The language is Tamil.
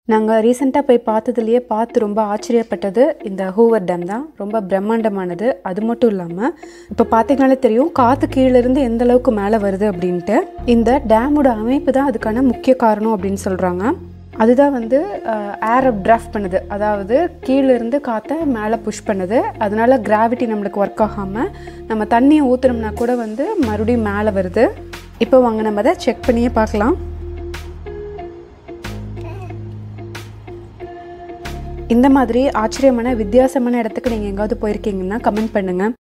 நாங்கள் ரீசெண்டாக போய் பார்த்ததுலேயே பார்த்து ரொம்ப ஆச்சரியப்பட்டது இந்த ஹூவர் டேம் தான் ரொம்ப பிரம்மாண்டமானது அது மட்டும் இல்லாமல் இப்போ பார்த்தீங்கனாலே தெரியும் காற்று கீழேருந்து எந்த அளவுக்கு மேலே வருது அப்படின்ட்டு இந்த டேமோட அமைப்பு தான் அதுக்கான முக்கிய காரணம் அப்படின்னு சொல்கிறாங்க அதுதான் வந்து ஏர் டிராஃப்ட் பண்ணுது அதாவது கீழேருந்து காற்றை மேலே புஷ் பண்ணுது அதனால கிராவிட்டி நம்மளுக்கு ஒர்க் ஆகாமல் நம்ம தண்ணியை ஊற்றுனோம்னா கூட வந்து மறுபடியும் மேலே வருது இப்போ வாங்க நம்ம அதை செக் பண்ணியே பார்க்கலாம் இந்த மாதிரி ஆச்சரியமான வித்தியாசமான இடத்துக்கு நீங்கள் எங்காவது போயிருக்கீங்கன்னா கமெண்ட் பண்ணுங்கள்